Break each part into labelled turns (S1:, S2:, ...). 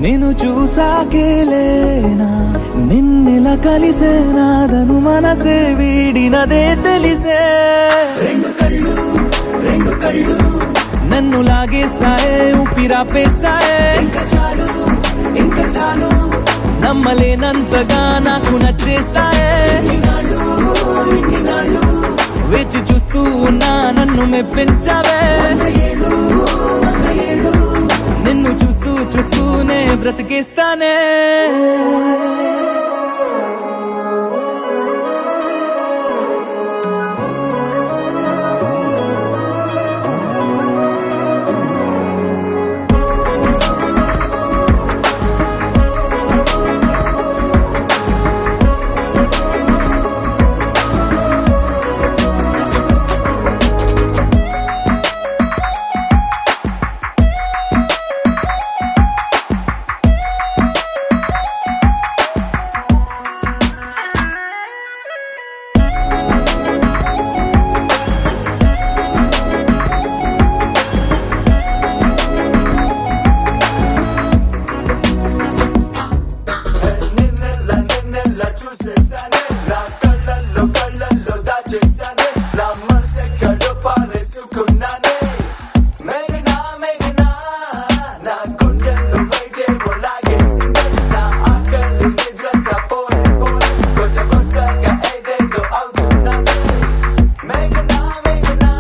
S1: నేను చూసాకేలేనా నిన్నెలా కలిసేనాదను మనసే వీడినదే తెలిసే రెండు కళ్ళు రెండు కళ్ళు నన్ను లాగేసాయే ఊపిరాపేసాయే ఇంకా చాలు ఇంకా చాలు నమ్మలేనంతగా నాకు నచ్చేసాయే వేచి చూస్తూ ఉన్నా నన్ను మెప్పించావే నిన్ను చూస్తూ చూస్తూనే బ్రతికేస్తానే
S2: నిన్నెల్ల నిన్నెల్ల చూసేసానే నా కళ్ళల్లో కళ్ళల్లో దాచేసానే నా మనసెక్కడో పారేసుకున్నానే మేఘనా మేఘనా నా గుండెల్లో వైద్యం లాగేసిందే నా ఆకలి నిద్రంతా పోయి పోయి కొత్త కొత్తగా ఏదేదో అవుతున్నానే మేఘనా మేఘనా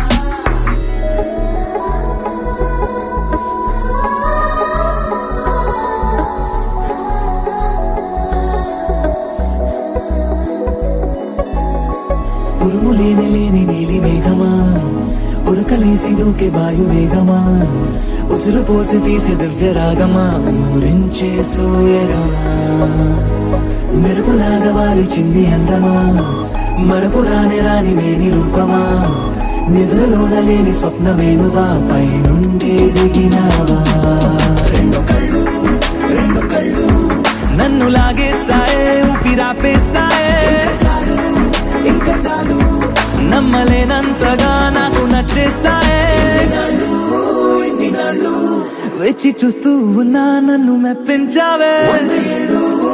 S1: ఉరుము లేని లేని నీలి మేఘమా ఉరకలేసి దూకే వాయు వేగమా ఉసురు పోసి తీసే దివ్య రాగమా ఊరించే సూయగమా మెరుపులాగా వాలి చింది అందమా మరపు రాని రాని మేని రూపమా నిద్రలోన లేని స్వప్నమేనువా పై నుండి దిగినావా రెండు కళ్ళు రెండు కళ్ళు నన్ను లాగేసాయే ఊపిరాపేసాయే ఇంకా చాలు నమ్మలేనంతగా నాకు నచ్చేసాయే వచ్చి చూస్తూ ఉన్నా నన్ను మెప్పించావే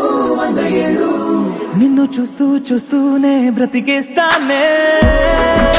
S1: నిన్ను చూస్తూ చూస్తూనే బ్రతికేస్తానే